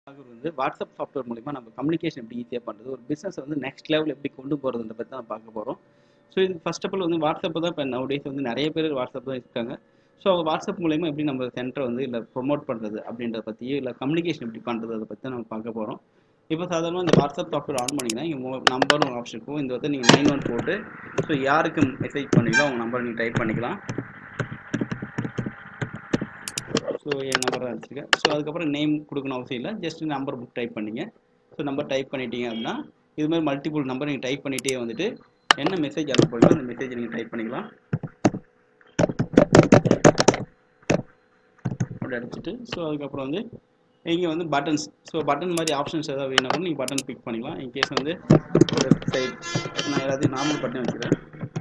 ஆகர் வந்து WhatsApp software மூலிமா நம்ம கம்யூனிகேஷன் எப்படி ஈஸியாக பண்ணுறது ஒரு பிஸ்னஸ் வந்து நெக்ஸ்ட் லெவல் எப்படி கொண்டு போகிறதுன்ற பற்றி தான் பார்க்க போகிறோம் ஸோ இது ஃபர்ஸ்ட் ஆஃப் ஆல் வந்து வாட்ஸ்அப் தான் இப்போ நவடேஸ் வந்து நிறைய பேர் வாட்ஸ்அப் தான் இருக்காங்க ஸோ அவங்க வாட்ஸ்அப் மூலயமா எப்படி நம்ம சென்டரை வந்து இல்லை ப்ரொமோட் பண்ணுறது அப்படின்றத பற்றியோ இல்லை கம்யூனிகேஷன் எப்படி பண்ணுறது அதை பற்றி நம்ம பார்க்க போகிறோம் இப்போ சாதாரணமாக இந்த வாட்ஸ்அப் சாஃப்ட்வேர் ஆன் பண்ணிங்கன்னா இங்கே நம்பர் ஒரு ஆப்ஷன் இருக்கும் இந்த வந்து நீங்கள் நைன் ஒன் போட்டு ஸோ யாருக்கு மெசேஜ் பண்ணீங்களோ அவங்க நம்பர் நீங்கள் டைப் பண்ணிக்கலாம் ஸோ என் நம்பர் தான் வச்சுருக்கேன் ஸோ அதுக்கப்புறம் நேம் கொடுக்கணும் அவசியம் இல்லை ஜஸ்ட் நம்பர் புக் டைப் பண்ணிங்க ஸோ நம்பர் டைப் பண்ணிட்டீங்க அப்படின்னா இது மாதிரி மல்டிபிள் நம்பர் நீங்கள் டைப் பண்ணிகிட்டே வந்துட்டு என்ன மெசேஜ் அனுப்புறீங்களோ அந்த மெசேஜ் நீங்கள் டைப் பண்ணிக்கலாம் அப்படி அடிச்சுட்டு ஸோ அதுக்கப்புறம் வந்து இங்கே வந்து பட்டன்ஸ் ஸோ பட்டன் மாதிரி ஆப்ஷன்ஸ் ஏதாவது வேணும் நீங்கள் பட்டன் பிக் பண்ணிக்கலாம் இன்கேஸ் வந்து லெஃப்ட் சைட் நான் எல்லாத்தையும் நார்மல் பட்டன் வச்சுக்கிறேன்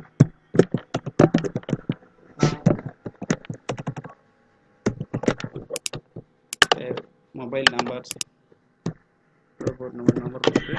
மொபைல் நம்பர்ஸ் நம்பர் நம்பர் கொடுத்து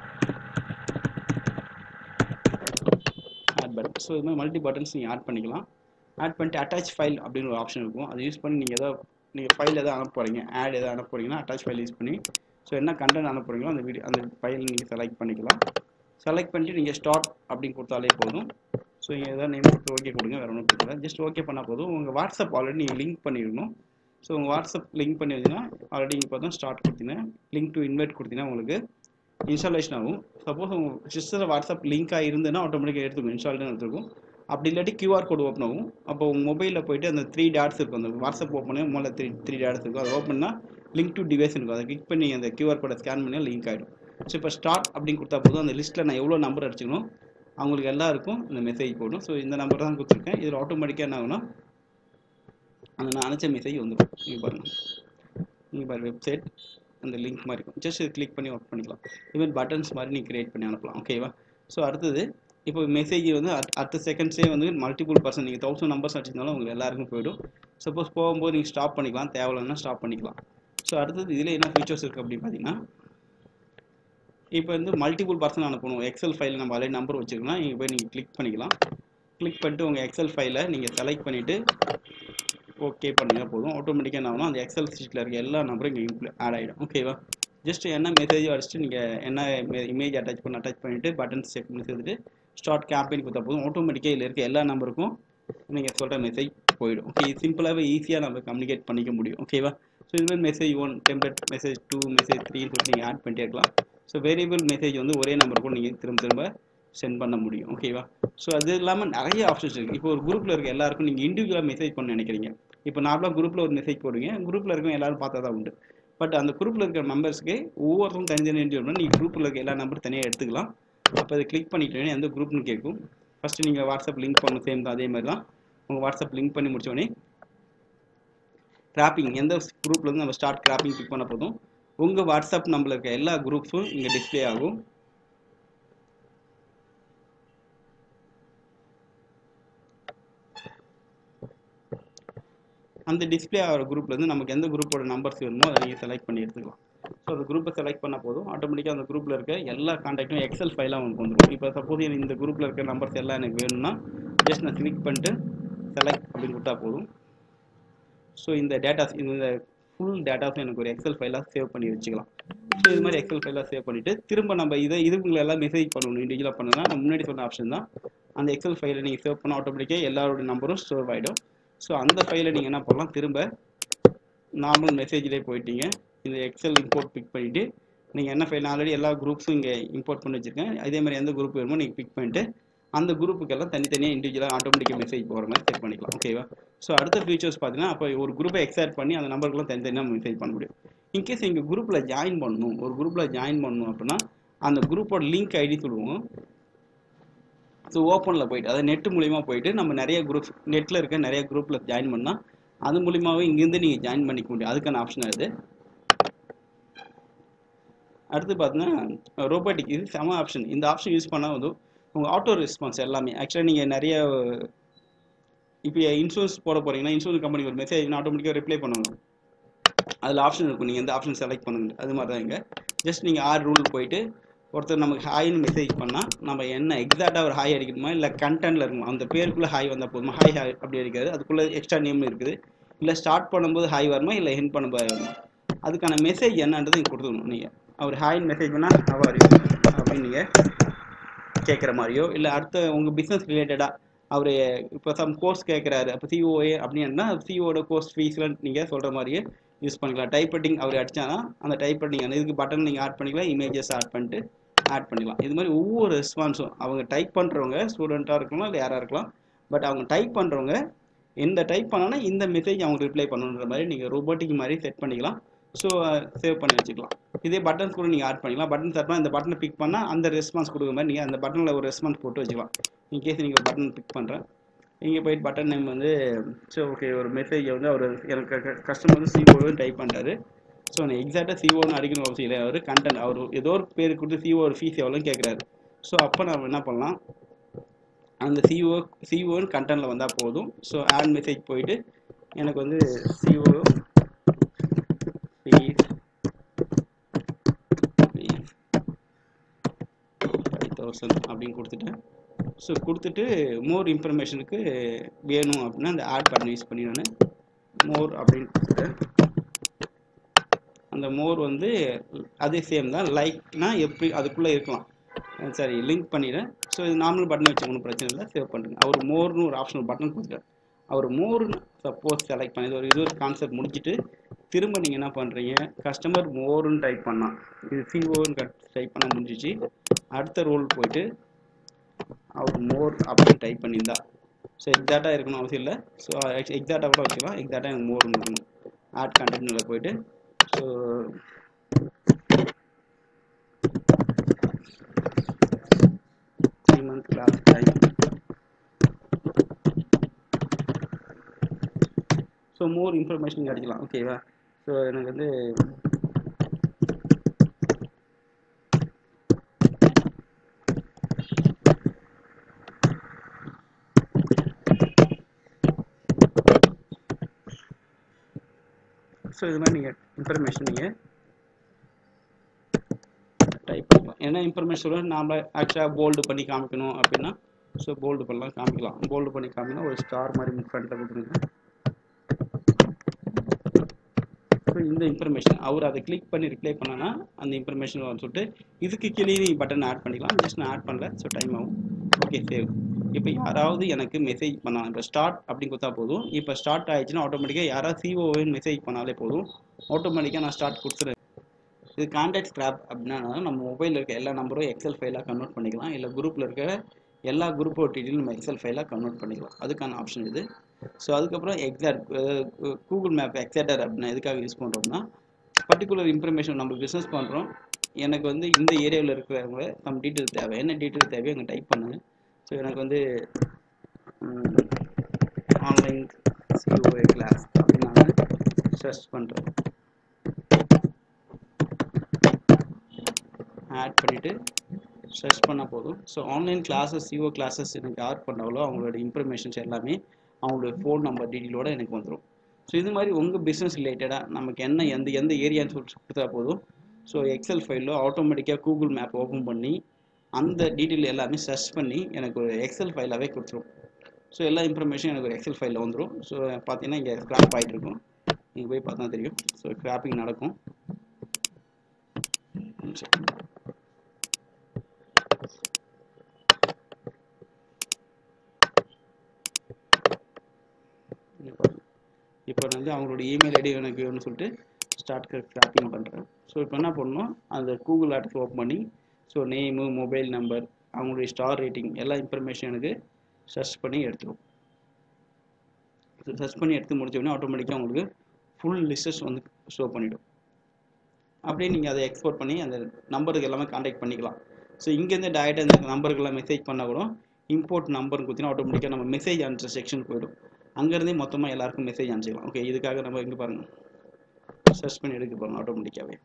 ஆட் பட்டன் ஸோ இது மாதிரி மல்டி பட்டன்ஸ் நீங்கள் ஆட் பண்ணிக்கலாம் ஆட் பண்ணிட்டு அட்டாச் ஃபைல் அப்படின்னு ஒரு ஆப்ஷன் இருக்கும் அதை யூஸ் பண்ணி நீங்கள் எதாவது நீங்கள் ஃபைல் எதாவது அனுப்ப போகிறீங்க ஆட் எதாவது அனுப்ப போகிறீங்கன்னா அட்டாச் ஃபைல் யூஸ் பண்ணி ஸோ என்ன கண்டென்ட் அனுப்ப போகிறீங்களோ அந்த வீடியோ அந்த ஃபைல் நீங்கள் செலக்ட் பண்ணிக்கலாம் செலக்ட் பண்ணிட்டு நீங்கள் ஸ்டார்ட் அப்படின்னு கொடுத்தாலே போதும் ஸோ நீங்கள் எதாவது நேம் கொடுத்து ஓகே கொடுங்க வேறு ஒன்றும் கொடுக்கல ஜஸ்ட் ஓகே பண்ணால் போதும் உங்கள் வாட்ஸ்அப் ஆல்ரெடி நீங்கள் லிங்க் பண்ணிடணும் ஸோ உங்கள் வாட்ஸ்அப் லிங்க் பண்ணி வச்சுன்னா ஆல்ரெடி இங்கே பார்த்தா ஸ்டார்ட் கொடுத்தீங்கன்னா லிங்க் டு இன்வைட் கொடுத்தீங்கன்னா உங்களுக்கு இன்ஸ்டாலேஷன் ஆகும் சப்போஸ் உங்கள் சிஸ்டரில் வாட்ஸ்அப் லிங்காக இருந்ததுன்னா ஆட்டோமேட்டிக்காக எடுத்துக்கும் இன்ஸ்டால்னு எடுத்துக்கும் அப்படி இல்லாட்டி கியூஆர் கோடு ஓப்பன் ஆகும் அப்போ உங்கள் மொபைலில் போயிட்டு அந்த த்ரீ டாட்ஸ் இருக்கும் அந்த வாட்ஸ்அப் ஓப்பன் பண்ணி முதல்ல த்ரீ த்ரீ டாட்ஸ் இருக்கும் அதை ஓப்பன் பண்ணால் லிங்க் டு டிவைஸ் இருக்கும் அதை கிளிக் பண்ணி அந்த கியூஆர் கோடை ஸ்கேன் பண்ணி லிங்க் ஆகிடும் ஸோ இப்போ ஸ்டார்ட் அப்படின்னு கொடுத்தா போதும் அந்த லிஸ்ட்டில் நான் எவ்வளோ நம்பர் அடிச்சுக்கணும் அவங்களுக்கு எல்லாருக்கும் இந்த மெசேஜ் போடும் ஸோ இந்த நம்பர் தான் கொடுத்துருக்கேன் இதில் ஆட்டோமேட்டிக்காக என்ன ஆகும்னா அந்த நான் அனுப்பிச்ச மெசேஜ் வந்துடும் நீங்கள் பாருங்கள் நீங்கள் பாருங்கள் வெப்சைட் அந்த லிங்க் மாதிரி இருக்கும் ஜஸ்ட் கிளிக் பண்ணி ஒர்க் பண்ணிக்கலாம் இதுமாதிரி பட்டன்ஸ் மாதிரி நீங்கள் க்ரியேட் பண்ணி அனுப்பலாம் ஓகேவா ஸோ அடுத்தது இப்போ மெசேஜ் வந்து அடுத்த செகண்ட்ஸே வந்து மல்டிபிள் பர்சன் நீங்கள் தௌசண்ட் நம்பர்ஸ் வச்சிருந்தாலும் உங்களுக்கு எல்லாருக்கும் போயிடும் சப்போஸ் போகும்போது நீங்கள் ஸ்டாப் பண்ணிக்கலாம் தேவையில்லைன்னா ஸ்டாப் பண்ணிக்கலாம் ஸோ அடுத்தது இதில் என்ன ஃபீச்சர்ஸ் இருக்குது அப்படின்னு பார்த்தீங்கன்னா இப்போ வந்து மல்டிபிள் பர்சன் அனுப்பணும் எக்ஸல் ஃபைல் நம்ம ஆல்ரெடி நம்பர் வச்சுருக்கோம்னா இங்கே போய் நீங்கள் கிளிக் பண்ணிக்கலாம் கிளிக் பண்ணிட்டு உங்கள் எக்ஸல் ஃபைலை நீங்கள் செலக்ட் பண்ணிவிட்டு ஓகே பண்ணிங்கன்னா போதும் ஆட்டோமேட்டிக்காக என்ன ஆகும் அந்த எக்ஸல் ஷீட்டில் இருக்க எல்லா நம்பரும் இங்கே இம்ப்ளி ஆட் ஆகிடும் ஓகேவா ஜஸ்ட் என்ன மெசேஜ் அடிச்சுட்டு நீங்கள் என்ன இமேஜ் அட்டாச் பண்ண அட்டாச் பண்ணிவிட்டு பட்டன்ஸ் செக் பண்ணி சேர்த்துட்டு ஸ்டார்ட் கேம்பெயின் கொடுத்தா போதும் ஆட்டோமேட்டிக்காக இதில் இருக்க எல்லா நம்பருக்கும் நீங்கள் சொல்கிற மெசேஜ் போயிடும் ஓகே சிம்பிளாகவே ஈஸியாக நம்ம கம்யூனிகேட் பண்ணிக்க முடியும் ஓகேவா ஸோ இதுமாதிரி message one template message two message த்ரீன்னு சொல்லிட்டு நீங்கள் ஆட் பண்ணிட்டே இருக்கலாம் ஸோ வேரியபிள் மெசேஜ் வந்து ஒரே நம்பர் கூட நீங்கள் திரும்ப திரும்ப சென்ட் பண்ண முடியும் ஓகேவா ஸோ அது இல்லாமல் நிறைய ஆப்ஷன்ஸ் இருக்குது இப்போ ஒரு குரூப்பில் இருக்க எல்லாருக்கும் நீங்கள் இண்டிவிஜுவலாக மெசேஜ் பண்ண நினைக்கிறீங்க இப்போ நார்மலாக குரூப்பில் ஒரு மெசேஜ் போடுவீங்க குரூப்பில் இருக்கவங்க எல்லாரும் பார்த்தா தான் உண்டு பட் அந்த குரூப்பில் இருக்கிற மெம்பர்ஸ்க்கு ஒவ்வொருத்தரும் தனித்தனி இண்டிவிஜுவல் நீங்கள் குரூப்பில் இருக்க எல்லா நம்பர் தனியாக எடுத்துக்கலாம் அப்போ அதை கிளிக் பண்ணிட்டோன்னே எந்த குரூப்னு கேட்கும் ஃபஸ்ட்டு நீங்கள் வாட்ஸ்அப் லிங்க் பண்ணணும் சேம் தான் அதே மாதிரி தான் உங்கள் வாட்ஸ்அப் லிங்க் பண்ணி முடிச்சோடனே கிராப்பிங் எந்த குரூப்லேருந்து நம்ம ஸ்டார்ட் கிராப்பிங் கிளிக் பண்ண போதும் உங்கள் வாட்ஸ்அப் நம்பரில் இருக்க எல்லா குரூப்ஸும் இங்கே டிஸ்பிளே ஆகும் அந்த டிஸ்பிளே ஆகிற குரூப்லேருந்து நமக்கு எந்த குரூப்போட நம்பர்ஸ் வேணுமோ அதை நீங்கள் செலக்ட் பண்ணி எடுத்துக்கலாம் ஸோ அந்த குரூப்பை செலக்ட் பண்ணால் போதும் ஆட்டோமேட்டிக்காக அந்த குரூப்பில் இருக்க எல்லா காண்டாக்டும் எக்ஸல் ஃபைலாக உங்களுக்கு வந்துடும் இப்போ சப்போஸ் இந்த குரூப்பில் இருக்க நம்பர்ஸ் எல்லாம் எனக்கு வேணும்னா ஜஸ்ட் நான் கிளிக் பண்ணிட்டு செலக்ட் அப்படின்னு கொடுத்தா போதும் ஸோ இந்த டேட்டாஸ் இந்த ஃபுல் டேட்டாஸும் எனக்கு ஒரு எக்ஸல் ஃபைலாக சேவ் பண்ணி வச்சுக்கலாம் ஸோ இது மாதிரி எக்ஸல் ஃபைலாக சேவ் பண்ணிவிட்டு திரும்ப நம்ம இதை இதுங்களை எல்லாம் மெசேஜ் பண்ணணும் இண்டிவிஜுவலாக பண்ணுன்னா நான் முன்னாடி சொன்ன ஆப்ஷன் தான் அந்த எக்ஸல் ஃபைலை நீங்கள் சேவ் பண்ண ஆட்டோமேட்டிக்காக எல்லாரோட நம்பரும் ஸ்டோர் ஆகிடும் ஸோ அந்த ஃபைலை நீங்கள் என்ன பண்ணலாம் திரும்ப நார்மல் மெசேஜ்லேயே போயிட்டீங்க இந்த எக்ஸல் இம்போர்ட் பிக் பண்ணிவிட்டு நீங்கள் என்ன ஃபைல் ஆல்ரெடி எல்லா குரூப்ஸும் இங்கே இம்போர்ட் பண்ணி வச்சுருக்கேன் அதே மாதிரி எந்த குரூப் வேணுமோ நீங்கள் பிக் பண்ணிட்டு அந்த குரூப்புக்கெல்லாம் தனித்தனியாக இண்டிவிஜுவலாக ஆட்டோமேட்டிக்காக மெசேஜ் போகிற மாதிரி செட் பண்ணிக்கலாம் ஓகேவா ஸோ அடுத்த ஃபீச்சர்ஸ் பார்த்தீங்கன்னா அப்போ ஒரு குரூப்பை எக்ஸாக்ட் பண்ணி அந்த நம்பருக்குலாம் தனித்தனியாக மெசேஜ் பண்ண முடியும் இன்கேஸ் எங்கள் குரூப்பில் ஜாயின் பண்ணணும் ஒரு குரூப்பில் ஜாயின் பண்ணணும் அப்படின்னா அந்த குரூப்போட லிங்க் ஐடி சொல்லுவோம் ஸோ ஓப்பனில் போயிட்டு அதாவது நெட் மூலிமா போயிட்டு நம்ம நிறைய குரூப் நெட்டில் இருக்க நிறைய குரூப்பில் ஜாயின் பண்ணால் அது மூலிமாவே இங்கேருந்து நீங்கள் ஜாயின் பண்ணிக்க முடியும் அதுக்கான ஆப்ஷன் அது அடுத்து பார்த்தீங்கன்னா ரோபோட்டிக் இது செம ஆப்ஷன் இந்த ஆப்ஷன் யூஸ் பண்ணால் வந்து உங்கள் ஆட்டோ ரெஸ்பான்ஸ் எல்லாமே ஆக்சுவலாக நீங்கள் நிறைய இப்போ இன்சூரன்ஸ் போட போகிறீங்கன்னா இன்சூரன்ஸ் கம்பெனிக்கு ஒரு மெசேஜ் ஆட்டோமேட்டிக்காக ரிப்ளை பண்ணுவாங்க அதில் ஆப்ஷன் இருக்கும் நீங்கள் எந்த ஆப்ஷன் செலக்ட் பண்ணுங்க அது மாதிரி தான் இங்கே ஜஸ்ட் நீங்கள் ஆர் ரூல் போயிட்டு ஒருத்தர் நமக்கு ஹாய்னு மெசேஜ் பண்ணால் நம்ம என்ன எக்ஸாக்டாக ஒரு ஹாய் அடிக்கணுமா இல்லை கண்டென்ட்டில் இருக்குமா அந்த பேருக்குள்ளே ஹாய் வந்தால் போதுமா ஹாய் ஹாய் அப்படி அடிக்காது அதுக்குள்ளே எக்ஸ்ட்ரா நேம் இருக்குது இல்லை ஸ்டார்ட் பண்ணும்போது ஹாய் வருமா இல்லை ஹென் பண்ணும்போது வருமா அதுக்கான மெசேஜ் என்னன்றது இங்கே கொடுத்துக்கணும் நீங்கள் அவர் ஹாய்னு மெசேஜ் பண்ணால் அவர் அப்படின்னு நீங்கள் கேட்குற மாதிரியோ இல்லை அடுத்த உங்கள் பிஸ்னஸ் ரிலேட்டடாக அவர் இப்போ சம் கோர்ஸ் கேட்குறாரு அப்போ சிஓஏ அப்படின்னா சிஓட கோர்ஸ் ஃபீஸ்லாம் நீங்கள் சொல்கிற மாதிரியே யூஸ் பண்ணிக்கலாம் டைப் ரைட்டிங் அவர் அடிச்சானா அந்த டைப் ரைட்டிங் அந்த இதுக்கு பட்டன் நீங்கள் ஆட் பண்ணிக்கலாம் இமேஜஸ் ஆட் பண்ணிட்டு ஆட் பண்ணிக்கலாம் இது மாதிரி ஒவ்வொரு ரெஸ்பான்ஸும் அவங்க டைப் பண்ணுறவங்க ஸ்டூடெண்ட்டாக இருக்கலாம் இல்லை யாராக இருக்கலாம் பட் அவங்க டைப் பண்ணுறவங்க எந்த டைப் பண்ணாலும் இந்த மெசேஜ் அவங்க ரிப்ளை பண்ணணுன்ற மாதிரி நீங்கள் ரோபோட்டிக் மாதிரி செட் பண்ணிக்கலாம் ஸோ சேவ் பண்ணி வச்சுக்கலாம் இதே பட்டன்ஸ் கூட நீங்கள் ஆட் பண்ணிக்கலாம் பட்டன் தரப்பா இந்த பட்டனை பிக் பண்ணால் அந்த ரெஸ்பான்ஸ் கொடுக்குற மாதிரி நீங்கள் அந்த பட்டனில் ஒரு ரெஸ்பான்ஸ் போட்டு வச்சுக்கலாம் இன்கேஸ் நீங்கள் பட்டன் பிக் பண்ணுறேன் இங்கே போயிட்டு பட்டன் நேம் வந்து சரி ஓகே ஒரு மெசேஜை வந்து அவர் எனக்கு கஸ்டமர் வந்து சிஓன்னு டைப் பண்ணுறாரு ஸோ நான் எக்ஸாக்டாக சிஓன்னு அடிக்கணும் அவசியம் இல்லை அவர் கண்டென்ட் அவர் ஏதோ ஒரு பேர் கொடுத்து சிஓ ஒரு ஃபீஸ் எவ்வளோன்னு கேட்குறாரு ஸோ அப்போ நம்ம என்ன பண்ணலாம் அந்த சிஓ சிஓன்னு கண்டென்ட்டில் வந்தால் போதும் ஸோ ஆட் மெசேஜ் போயிட்டு எனக்கு வந்து சிஓ ஃபீஸ் ஃபீஸ் ஃபைவ் தௌசண்ட் அப்படின்னு கொடுத்துட்டேன் ஸோ கொடுத்துட்டு மோர் இன்ஃபர்மேஷனுக்கு வேணும் அப்படின்னா அந்த ஆட் பட்டன் யூஸ் பண்ணி நான் மோர் அப்படின்னு கொடுத்துட்டேன் அந்த மோர் வந்து அதே சேம் தான் லைக்னா எப்படி அதுக்குள்ளே இருக்கலாம் சரி லிங்க் பண்ணிடுறேன் ஸோ இது நார்மல் பட்டன் வச்சு ஒன்றும் பிரச்சனை இல்லை சேவ் பண்ணுறேன் அவர் மோர்னு ஒரு ஆப்ஷனல் பட்டன் கொடுத்துட்டார் அவர் மோர்னு சப்போஸ் செலக்ட் பண்ணி இது ஒரு இது ஒரு கான்செப்ட் முடிச்சுட்டு திரும்ப நீங்கள் என்ன பண்ணுறீங்க கஸ்டமர் மோர்னு டைப் பண்ணால் இது சிஓன்னு டைப் பண்ண முடிஞ்சிச்சு அடுத்த ரோல் போயிட்டு அவர் மோர் அப்படின்னு டைப் பண்ணியிருந்தா ஸோ எக்ஸாக்டாக இருக்கணும் அவசியம் இல்லை ஸோ எக்ஸாக்டாக கூட வச்சுக்கலாம் எக்ஸாக்டாக எனக்கு மோர் இருக்கணும் ஆட் கண்டென்ட்டில் போயிட்டு so three month class time so more information கிடைக்கலாம் ஓகேவா ஸோ எனக்கு வந்து ஸோ இது மாதிரி நீங்கள் இன்ஃபர்மேஷன் நீங்கள் டைப் பண்ணலாம் என்ன இன்ஃபர்மேஷன் நாம் ஆக்சுவலாக போல்டு பண்ணி காமிக்கணும் அப்படின்னா ஸோ போல்டு பண்ணலாம் காமிக்கலாம் போல்டு பண்ணி காமிக்கலாம் ஒரு ஸ்டார் மாதிரி ஃப்ரண்ட்டில் கொடுத்துருங்க ஸோ இந்த இன்ஃபர்மேஷன் அவர் அதை கிளிக் பண்ணி ரிப்ளை பண்ணனா அந்த இன்ஃபர்மேஷன் வரும்னு சொல்லிட்டு இதுக்கு கீழே நீ பட்டன் ஆட் பண்ணிக்கலாம் ஜஸ்ட் நான் ஆட் பண்ணல ஸோ டைம் ஆகும் ஓகே சேவ் இப்போ யாராவது எனக்கு மெசேஜ் பண்ணலாம் இப்போ ஸ்டார்ட் அப்படின்னு கொடுத்தா போதும் இப்போ ஸ்டார்ட் ஆயிடுச்சுன்னா ஆட்டோமேட்டிக்காக யாராவது சிஓன்னு மெசேஜ் பண்ணாலே போதும் ஆட்டோமேட்டிக்காக நான் ஸ்டார்ட் கொடுத்துருவேன் இது கான்டாக்ட் ஸ்கிராப் அப்படின்னா நம்ம மொபைலில் இருக்க எல்லா நம்பரும் எக்ஸல் ஃபைலாக கன்வெர்ட் பண்ணிக்கலாம் இல்லை குரூப்பில் இருக்க எல்லா குரூப்போட டீட்டெயில் நம்ம எக்ஸல் ஃபைலாக கன்வெர்ட் பண்ணிக்கலாம் அதுக்கான ஆப்ஷன் இது ஸோ அதுக்கப்புறம் எக்ஸாக்ட் கூகுள் மேப் எக்ஸாக்டர் அப்படின்னா எதுக்காக யூஸ் பண்ணுறோம்னா பர்டிகுலர் இன்ஃபர்மேஷன் நம்ம பிஸ்னஸ் பண்ணுறோம் எனக்கு வந்து இந்த ஏரியாவில் இருக்கிறவங்க நம்ம டீட்டெயில் தேவை என்ன டீட்டெயில் தேவையோ அங்கே டைப் பண்ணுங்க ஸோ எனக்கு வந்து ஆன்லைன் சிஓஏ கிளாஸ் அப்படின்னு நான் சர்ச் பண்ணுறேன் ஆட் பண்ணிவிட்டு சர்ச் பண்ணால் போதும் ஸோ ஆன்லைன் கிளாஸஸ் சிஓ கிளாஸஸ் எனக்கு யார் பண்ணாங்களோ அவங்களோட இன்ஃபர்மேஷன்ஸ் எல்லாமே அவங்களோட ஃபோன் நம்பர் டீட்டெயிலோட எனக்கு வந்துடும் ஸோ இது மாதிரி உங்கள் பிஸ்னஸ் ரிலேட்டடாக நமக்கு என்ன எந்த எந்த ஏரியான்னு சொல்லிட்டு கொடுத்தா போதும் ஸோ எக்ஸல் ஃபைலில் ஆட்டோமேட்டிக்காக கூகுள் மேப் ஓப்பன் பண்ணி அந்த டீட்டெயில் எல்லாமே சர்ச் பண்ணி எனக்கு ஒரு எக்ஸல் ஃபைலாகவே கொடுத்துரும் ஸோ எல்லா இன்ஃபர்மேஷன் எனக்கு ஒரு எக்ஸல் ஃபைலில் வந்துடும் ஸோ பார்த்தீங்கன்னா இங்கே ஸ்க்ராப் ஆகிட்டு இருக்கும் நீங்கள் போய் பார்த்தா தெரியும் ஸோ ஸ்க்ராப்பிங் நடக்கும் சரி இப்போ வந்து அவங்களோட இமெயில் ஐடி எனக்கு வேணும்னு சொல்லிட்டு ஸ்டார்ட் ஸ்க்ராப்பிங் பண்ணுறேன் ஸோ இப்போ என்ன பண்ணணும் அந்த கூகுள் ஆட்ஸ் ஓப்பன் பண்ணி ஸோ நேமு மொபைல் நம்பர் அவங்களுடைய ஸ்டார் ரேட்டிங் எல்லா இன்ஃபர்மேஷன் எனக்கு சர்ச் பண்ணி எடுத்துரும் சர்ச் பண்ணி எடுத்து முடிச்ச உடனே ஆட்டோமேட்டிக்காக உங்களுக்கு ஃபுல் லிஸ்டஸ் வந்து ஷோ பண்ணிவிடும் அப்படியே நீங்கள் அதை எக்ஸ்போர்ட் பண்ணி அந்த நம்பருக்கு எல்லாமே காண்டாக்ட் பண்ணிக்கலாம் ஸோ இங்கேருந்து டேரெக்டாக இந்த நம்பருக்கெல்லாம் மெசேஜ் பண்ணால் கூட இம்போர்ட் நம்பர்னு கொடுத்தீங்கன்னா ஆட்டோமேட்டிக்காக நம்ம மெசேஜ் அனுப்பிச்ச செக்ஷன் போயிடும் அங்கேருந்தே மொத்தமாக எல்லாருக்கும் மெசேஜ் அனுப்பிச்சிக்கலாம் ஓகே இதுக்காக நம்ம இங்கே பாருங்கள் சர்ச் பண்ணி எடுக்க பாருங்கள் ஆட்டோமேட்டிக்காகவே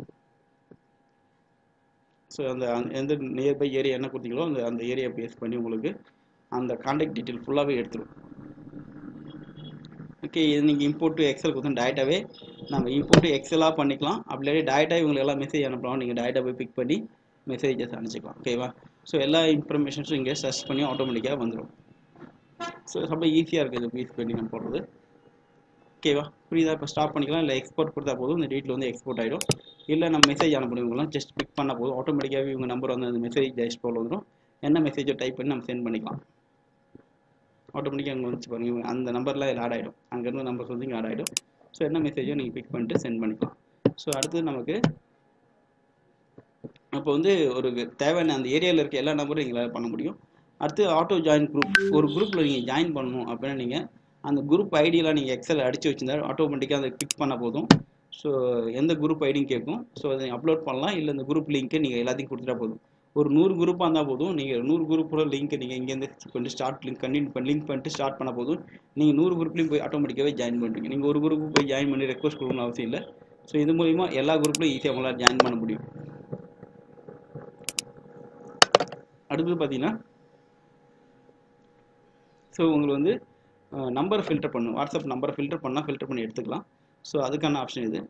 ஸோ அந்த எந்த நியர்பை ஏரியா என்ன கொடுத்தீங்களோ அந்த அந்த ஏரியா பேஸ் பண்ணி உங்களுக்கு அந்த காண்டாக்ட் டீட்டெயில் ஃபுல்லாகவே எடுத்துரும் ஓகே இது நீங்கள் இம்போர்ட் டு எக்ஸல் கொடுத்தா டேரெக்டாகவே நம்ம இம்போர்ட் டு எக்ஸலாக பண்ணிக்கலாம் அப்படியே டேரெக்டாக இவங்களுக்கு எல்லாம் மெசேஜ் அனுப்பலாம் நீங்கள் டேரெக்டாக போய் பிக் பண்ணி மெசேஜஸ் அனுப்பிச்சிக்கலாம் ஓகேவா ஸோ எல்லா இன்ஃபர்மேஷன்ஸும் இங்கே சர்ச் பண்ணி ஆட்டோமேட்டிக்காக வந்துடும் ஸோ ரொம்ப ஈஸியாக இருக்குது இது பீஸ் பண்ணி நம்ம போடுறது ஓகேவா புரியுதா இப்போ ஸ்டாப் பண்ணிக்கலாம் இல்லை எக்ஸ்போர்ட் கொடுத்தா போதும் இந்த டேட்டில் வந்து எக்ஸ்போர்ட் ஆகிடும் இல்லை நம்ம மெசேஜ் அனுப்பணும் இவங்கலாம் ஜஸ்ட் பிக் பண்ண போதும் ஆட்டோமேட்டிக்காகவே இவங்க நம்பர் வந்து அந்த மெசேஜ் டேஷ்போர்டில் வந்துடும் என்ன மெசேஜோ டைப் பண்ணி நம்ம சென்ட் பண்ணிக்கலாம் ஆட்டோமேட்டிக்காக அங்கே வந்துச்சு பாருங்க இவங்க அந்த நம்பரில் இதில் ஆட் ஆகிடும் அங்கேருந்து நம்பர்ஸ் வந்து இங்கே ஆட் ஆகிடும் ஸோ என்ன மெசேஜோ நீங்கள் பிக் பண்ணிட்டு சென்ட் பண்ணிக்கலாம் ஸோ அடுத்தது நமக்கு அப்போ வந்து ஒரு தேவையான அந்த ஏரியாவில் இருக்க எல்லா நம்பரும் எங்களால் பண்ண முடியும் அடுத்து ஆட்டோ ஜாயின் குரூப் ஒரு குரூப்பில் நீங்கள் ஜாயின் பண்ணணும் அப்படின்னா நீங்கள் அந்த குரூப் ஐடியெலாம் நீங்கள் எக்ஸல் அடித்து வச்சிருந்தா ஆட்டோமேட்டிக்காக அதை கிளிக் பண்ண போதும் ஸோ எந்த குரூப் ஐடியும் கேட்கும் ஸோ அதை அப்லோட் பண்ணலாம் இல்லை இந்த குரூப் லிங்க்கை நீங்கள் எல்லாத்தையும் கொடுத்துட்டா போதும் ஒரு நூறு குரூப்பாக இருந்தால் போதும் நீங்கள் நூறு குரூப்போட லிங்க்கை நீங்கள் இங்கேருந்து கொண்டு ஸ்டார்ட் லிங்க் கண்டினியூ பண்ணி லிங்க் பண்ணிட்டு ஸ்டார்ட் பண்ண போதும் நீங்கள் நூறு குரூப்லையும் போய் ஆட்டோமேட்டிக்காகவே ஜாயின் பண்ணுறீங்க நீங்கள் ஒரு குரூப் போய் ஜாயின் பண்ணி ரெக்வஸ்ட் கொடுக்கணும் அவசியம் இல்லை ஸோ இது மூலிமா எல்லா குரூப்லையும் ஈஸியாக உங்களால் ஜாயின் பண்ண முடியும் அடுத்தது பார்த்தீங்கன்னா ஸோ உங்களுக்கு வந்து நம்பர் ஃபில்டர் பண்ணும் வாட்ஸ்அப் நம்பரை ஃபில்டர் பண்ணால் ஃபில்டர் பண்ணி எடுத்துக்கலாம் ஸோ அதுக்கான ஆப்ஷன் இது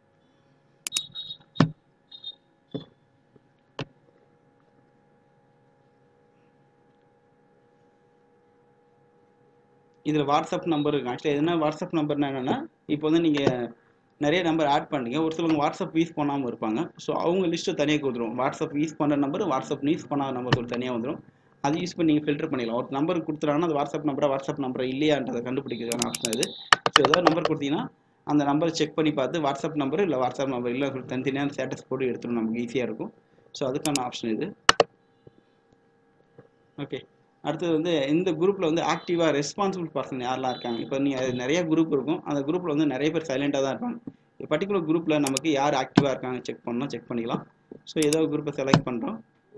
இதில் வாட்ஸ்அப் நம்பர் இருக்கு ஆக்சுவலி எதுனா வாட்ஸ்அப் நம்பர்னா என்னென்னா இப்போ வந்து நீங்கள் நிறைய நம்பர் ஆட் பண்ணுறீங்க ஒரு சிலவங்க வாட்ஸ்அப் யூஸ் பண்ணாமல் இருப்பாங்க ஸோ அவங்க லிஸ்ட்டு தனியாக கொடுத்துரும் வாட்ஸ்அப் யூஸ் பண்ணுற நம்பர் வாட்ஸ்அப் யூஸ் பண்ணாத நம்பர் ஒரு தனியாக வந்துடும் அது யூஸ் பண்ணி நீங்கள் ஃபில்டர் பண்ணிடலாம் ஒரு நம்பர் கொடுத்துட்டாங்கன்னா அது வாட்ஸ்அப் நம்பரா வாட்ஸ்அப் நம்பரா இல்லையான்றதை கண்டுபிடிக்கிறதுக்கான ஆப்ஷன் இது ஸோ ஏதாவது நம்பர் கொடுத்தீங்கன்னா அந்த நம்பரை செக் பண்ணி பார்த்து வாட்ஸ்அப் நம்பர் இல்லை வாட்ஸ்அப் நம்பர் இல்லை தனித்தனியாக ஸ்டேட்டஸ் போட்டு எடுத்துடும் நமக்கு ஈஸியாக இருக்கும் ஸோ அதுக்கான ஆப்ஷன் இது ஓகே அடுத்தது வந்து இந்த குரூப்பில் வந்து ஆக்டிவாக ரெஸ்பான்சிபிள் பர்சன் யாரெல்லாம் இருக்காங்க இப்போ நீங்கள் நிறைய குரூப் இருக்கும் அந்த குரூப்பில் வந்து நிறைய பேர் சைலண்டாக தான் இருப்பாங்க பர்டிகுலர் குரூப்பில் நமக்கு யார் ஆக்டிவாக இருக்காங்க செக் பண்ணால் செக் பண்ணிக்கலாம் ஸோ ஏதோ குரூப்பை செலக்ட் பண்ணுறோம்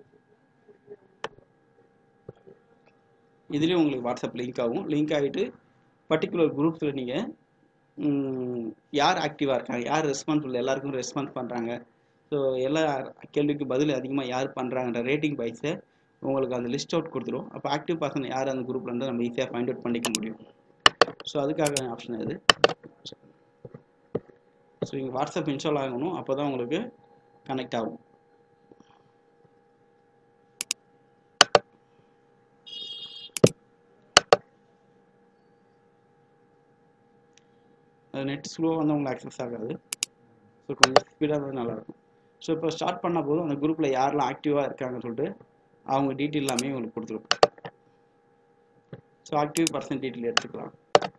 இதுலேயும் உங்களுக்கு வாட்ஸ்அப் லிங்க் ஆகும் லிங்க் ஆகிட்டு பர்டிகுலர் குரூப்ஸில் நீங்கள் யார் ஆக்டிவாக இருக்காங்க யார் ரெஸ்பான்சிபிள் எல்லாருக்கும் ரெஸ்பான்ஸ் பண்ணுறாங்க ஸோ எல்லா கேள்விக்கு பதில் அதிகமாக யார் பண்ணுறாங்கன்ற ரேட்டிங் வைஸை உங்களுக்கு அந்த லிஸ்ட் அவுட் கொடுத்துரும் அப்போ ஆக்டிவ் பர்சன் யார் அந்த குரூப்பில் இருந்து நம்ம ஈஸியாக ஃபைண்ட் அவுட் பண்ணிக்க முடியும் ஸோ அதுக்காக ஆப்ஷன் இது ஸோ இங்கே வாட்ஸ்அப் இன்ஸ்டால் ஆகணும் அப்போ தான் உங்களுக்கு கனெக்ட் ஆகும் அது நெட் ஸ்லோவாக வந்து உங்களுக்கு ஆக்சஸ் ஆகாது ஸோ கொஞ்சம் ஸ்பீடாக இருந்தால் நல்லாயிருக்கும் ஸோ இப்போ ஸ்டார்ட் பண்ண போதும் அந்த குரூப்பில் யாரெல்லாம் ஆக்டிவாக இருக்காங்கன்னு சொல்லிட்டு அவங்க டீட்டெயில் எல்லாமே உங்களுக்கு கொடுத்துரும் ஸோ ஆக்டிவ் பர்சன் டீட்டெயில் எடுத்துக்கலாம்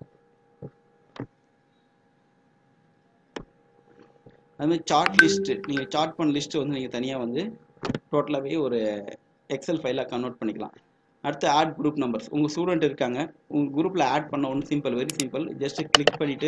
அதுமாதிரி சார்ட் லிஸ்ட்டு நீங்கள் சார்ட் பண்ண லிஸ்ட்டு வந்து நீங்கள் தனியாக வந்து டோட்டலாகவே ஒரு எக்ஸல் ஃபைலாக கன்வெர்ட் பண்ணிக்கலாம் அடுத்து ஆட் குரூப் நம்பர்ஸ் உங்கள் ஸ்டூடெண்ட் இருக்காங்க உங்கள் குரூப்பில் ஆட் பண்ண ஒன்று simple very simple just click பண்ணிவிட்டு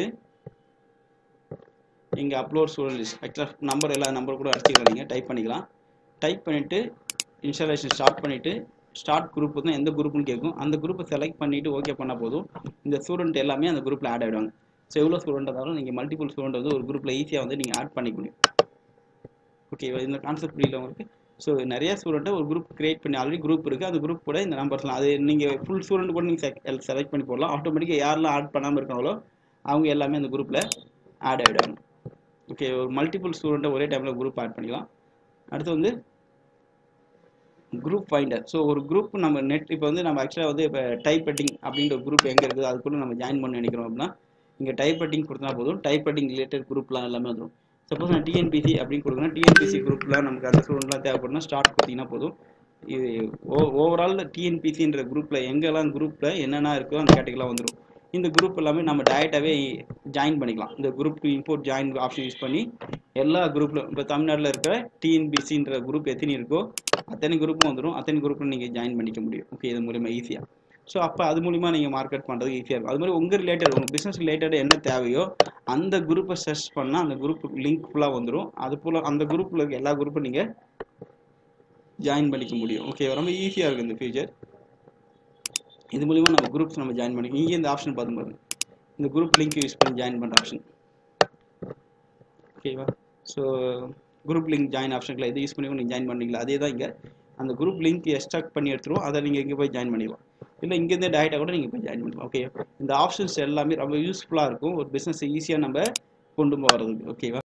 இங்கே அப்லோட் ஸ்டூடெண்ட் லிஸ்ட் ஆக்சுவலாக நம்பர் எல்லா நம்பர் கூட அடிச்சுக்கலாம் நீங்கள் டைப் பண்ணிக்கலாம் டைப் பண்ணிவிட்டு இன்ஸ்டாலேஷன் ஸ்டார்ட் பண்ணிவிட்டு ஸ்டார்ட் குரூப் தான் எந்த குரூப்னு கேட்கும் அந்த குரூப்பை செலக்ட் பண்ணிவிட்டு ஓகே பண்ணால் போதும் இந்த ஸ்டூடெண்ட் எல்லாமே அந்த குரூப்பில் ஆட் ஆகிடுவாங்க ஸோ எவ்வளோ ஸ்டூடெண்ட் இருந்தாலும் நீங்கள் மல்டிபிள் ஸ்டூடெண்ட் வந்து ஒரு குரூப்பில் ஈஸியாக வந்து நீங்கள் ஆட் பண்ணிக்க முடியும் ஓகே இந்த கான்செப்ட் புரியல உங்களுக்கு ஸோ நிறைய ஸ்டூடெண்ட்டை ஒரு குரூப் கிரியேட் பண்ணி ஆல்ரெடி குரூப் இருக்குது அந்த குரூப் கூட இந்த நம்பர்ஸ்லாம் அது நீங்கள் ஃபுல் ஸ்டூடெண்ட் கூட நீங்கள் செலக்ட் பண்ணி போடலாம் ஆட்டோமேட்டிக்காக யாரெல்லாம் ஆட் பண்ணாமல் இருக்காங்களோ அவங்க எல்லாமே அந்த குரூப்பில் ஆட் ஆகிடுவாங்க ஓகே ஒரு மல்டிபிள் ஸ்டூடெண்ட்டை ஒரே டைமில் குரூப் ஆட் பண்ணிக்கலாம் அடுத்து வந்து குரூப் ஃபைண்டர் ஸோ ஒரு குரூப் நம்ம நெட் இப்போ வந்து நம்ம ஆக்சுவலாக வந்து இப்போ டைப் ரைட்டிங் அப்படின்ற குரூப் எங்கே இருக்குது அதுக்குள்ள நம்ம ஜாயின் பண்ண நினைக்கிறோம் அப்படின்னா இங்கே டைப் ரைட்டிங் கொடுத்தா போதும் டைப் ரைட்டிங் ரிலேட்டட் குரூப்லாம் எல்லாமே வந்துடும் சப்போஸ் நான் டிஎன்பிசி அப்படின்னு கொடுக்குறேன் டிஎன்பிசி குரூப்லாம் நமக்கு அந்த ஸ்டூடெண்ட்லாம் தேவைப்படுனா ஸ்டார்ட் கொடுத்தீங்கன்னா போதும் இது ஓ ஓவரால் டிஎன்பிசின்ற குரூப்பில் எங்கெல்லாம் குரூப்பில் என்னென்ன இருக்கோ அந்த கேட்டகரிலாம் வந்துடும் இந்த குரூப் எல்லாமே நம்ம டேரெக்டாகவே ஜாயின் பண்ணிக்கலாம் இந்த group to import join option use பண்ணி எல்லா குரூப்லையும் இப்போ தமிழ்நாட்டில் இருக்கிற டிஎன்பிசின்ற குரூப் எத்தனை இருக்கோ அத்தனை குரூப்பும் வந்துடும் அத்தனை குரூப்பில் நீங்கள் ஜாயின் பண்ணிக்க முடியும் ஓகே இது மூலிமா ஈஸியாக ஸோ அப்போ அது மூலிமா நீங்கள் மார்க்கெட் பண்ணுறது ஈஸியாக இருக்கும் அது மாதிரி உங்கள் ரிலேட்டட் உங்கள் பிஸ்னஸ் ரிலேட்டட் என்ன தேவையோ அந்த குரூப்பை சர்ச் பண்ணால் அந்த குரூப் லிங்க் ஃபுல்லாக வந்துடும் அது போல் அந்த குரூப்பில் இருக்க எல்லா குரூப்பும் நீங்கள் ஜாயின் பண்ணிக்க முடியும் ஓகே ரொம்ப ஈஸியாக இருக்குது இந்த ஃபியூச்சர் இது மூலிமா நம்ம குரூப்ஸ் நம்ம ஜாயின் பண்ணிக்கலாம் இங்கே இந்த ஆப்ஷன் பார்த்து பாருங்க இந்த குரூப் லிங்க் யூஸ் பண்ணி ஜாயின் பண்ணுற ஆப்ஷன் ஓகேவா ஸோ குரூப் லிங்க் ஜாயின் ஆப்ஷனில் இதை யூஸ் பண்ணி நீங்கள் ஜாயின் பண்ணிக்கலாம் அதே தான் இங்கே அந்த குரூப் லிங்க் எக்ஸ்ட்ராக்ட் பண்ணி எடுத்துருவோம் அதை நீங்கள் இங்கே போய் ஜாயின் பண்ணிக்கலாம் இல்லை இங்கேருந்தே டேரெக்டாக கூட நீங்கள் போய் ஜாயின் பண்ணிக்கலாம் ஓகே இந்த ஆப்ஷன்ஸ் எல்லாமே ரொம்ப யூஸ்ஃபுல்லாக இருக்கும் ஒரு பிஸ்னஸ் ஈஸியாக நம்ம கொண்டு போகிறதுக்கு ஓகேவா